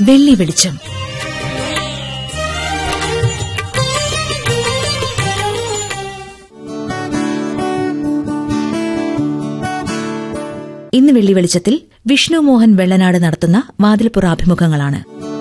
വെള്ളി വെളിച്ചം ഇന്ന് വെള്ളി വെളിച്ചത്തിൽ വിഷ്ണു മോഹൻ വെള്ളനാട് നടത്തുന്ന വാതിൽപ്പുറ അഭിമുഖങ്ങളാണ്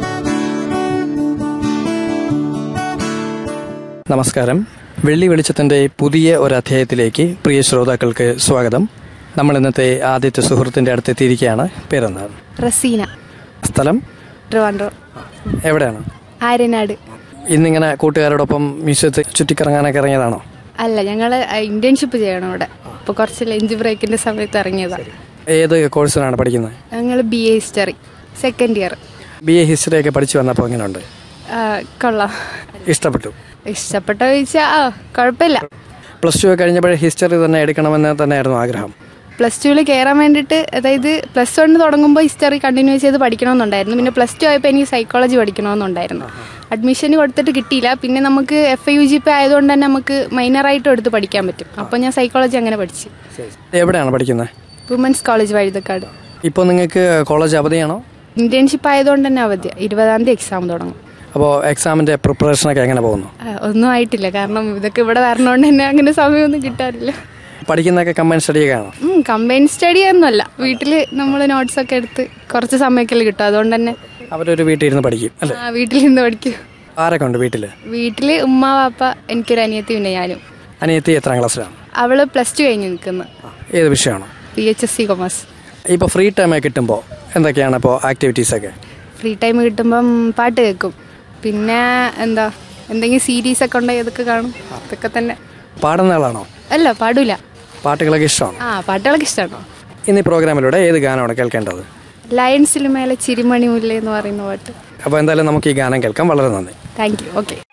നമസ്കാരം വെള്ളി വെളിച്ചത്തിൻ്റെ പുതിയ ഒരു അധ്യായത്തിലേക്ക് പ്രിയ ശ്രോതാക്കൾക്ക് സ്വാഗതം നമ്മൾ ഇന്നത്തെ ആദ്യത്തെ സുഹൃത്തിൻ്റെ അടുത്തെത്തിയിരിക്കുകയാണ് പേരെന്താണ് റസീന സ്ഥലം ട്രിവാൻഡ്രം എവിടെയാണ് ആര്യനാട് ഇന്നിങ്ങനെ കൂട്ടുകാരോടൊപ്പം മ്യൂസിയത്തിൽ ചുറ്റിക്കറങ്ങാനൊക്കെ ഇറങ്ങിയതാണോ അല്ല ഞങ്ങൾ ഇന്റേൺഷിപ്പ് ചെയ്യണം ഇവിടെ അപ്പോൾ കുറച്ച് ലഞ്ച് ബ്രേക്കിന്റെ സമയത്ത് ഇറങ്ങിയതാണ് ഏത് കോഴ്സിനാണ് പഠിക്കുന്നത് ഞങ്ങൾ B A history second year B A ഹിസ്റ്ററിയൊക്കെ പഠിച്ചു വന്നപ്പോൾ എങ്ങനെയുണ്ട് കൊള്ളാം ഇഷ്ടപ്പെട്ടു ഇഷ്ടപ്പെട്ട ചോദിച്ചാൽ ആ കുഴപ്പമില്ല പ്ലസ് ടു കഴിഞ്ഞപ്പോൾ ഹിസ്റ്ററി തന്നെ എടുക്കണമെന്ന് തന്നെയായിരുന്നു ആഗ്രഹം പ്ലസ് ടുവിൽ കയറാൻ വേണ്ടിയിട്ട് അതായത് പ്ലസ് വണ്ണ് തുടങ്ങുമ്പോൾ ഹിസ്റ്ററി കണ്ടിന്യൂ ചെയ്ത് പഠിക്കണമെന്നുണ്ടായിരുന്നു പിന്നെ പ്ലസ് ടു ആയപ്പോൾ എനിക്ക് സൈക്കോളജി പഠിക്കണമെന്നുണ്ടായിരുന്നു അഡ്മിഷന് കൊടുത്തിട്ട് കിട്ടിയില്ല പിന്നെ നമുക്ക് F I U G P ആയതുകൊണ്ട് തന്നെ നമുക്ക് മൈനറായിട്ടും എടുത്ത് പഠിക്കാൻ പറ്റും അപ്പോൾ ഞാൻ സൈക്കോളജി അങ്ങനെ പഠിച്ചു എവിടെയാണ് പഠിക്കുന്നത് വുമൻസ് കോളേജ് വഴുതക്കാട് ഇപ്പോൾ നിങ്ങൾക്ക് കോളേജ് അവധിയാണോ ഇന്റേൺഷിപ്പ് ആയതുകൊണ്ട് തന്നെ അവധിയാണ് ഇരുപതാം തീയതി എക്സാം തുടങ്ങും അപ്പോൾ എക്സാമിൻ്റെ പ്രിപ്പറേഷനൊക്കെ എങ്ങനെ പോകുന്നു ആ, ഒന്നും ആയിട്ടില്ല കാരണം ഇതൊക്കെ ഇവിടെ വരണോണ്ട് തന്നെ അങ്ങനെ സമയമൊന്നും കിട്ടാറില്ല പഠിക്കുന്നതൊക്കെ കമ്പൈൻ സ്റ്റഡിയൊക്കെ ആണോ കമ്പൈൻ സ്റ്റഡി ഒന്നുമല്ല വീട്ടിൽ നമ്മൾ നോട്ട്സ് ഒക്കെ എടുത്ത് കുറച്ച് സമയമൊക്കെ കിട്ടും അതുകൊണ്ട് തന്നെ അവരൊരു വീട്ടിൽ ഇരുന്ന് പഠിക്കും അല്ലേ ആ, വീട്ടിൽ നിന്ന് പഠിക്കും ആരൊക്കെ ഉണ്ട് വീട്ടിൽ വീട്ടിൽ ഉമ്മ വാപ്പ എനിക്കൊരു അനിയത്തി പിന്നെ ഞാനും അനിയത്തി എത്രാം ക്ലാസ്സിലാണ് അവള് പ്ലസ് ടു കഴിഞ്ഞ് നിൽക്കുന്നു ഏത് വിഷയമാണ് P H S C commerce ഇപ്പോൾ ഫ്രീ ടൈം കിട്ടുമ്പോൾ എന്തൊക്കെയാണ് ഇപ്പോൾ ആക്ടിവിറ്റീസൊക്കെ ഫ്രീ ടൈം കിട്ടുമ്പം പാട്ട് കേൾക്കും പിന്നെ എന്താ എന്തെങ്കിലും സീരീസ് ഒക്കെ ഉണ്ടെങ്കിൽ അതൊക്കെ കാണും അതൊക്കെ തന്നെ പാടുന്ന ആളാണോ അല്ല പാടൂല പാട്ടുകളൊക്കെ ഇഷ്ടമാണ് ആ പാട്ടുകളൊക്കെ ഇഷ്ടമാണോ ഇന്ന് ഈ പ്രോഗ്രാമിലൂടെ ഏത് ഗാനമാണ് കേൾക്കേണ്ടത് ലയൺസിൽ മേലെ ചിരിമണി മുല്ല എന്ന് പറയുന്ന പാട്ട് അപ്പോൾ എന്തായാലും നമുക്ക് ഈ ഗാനം കേൾക്കാം വളരെ നന്ദി താങ്ക് യു ഓക്കെ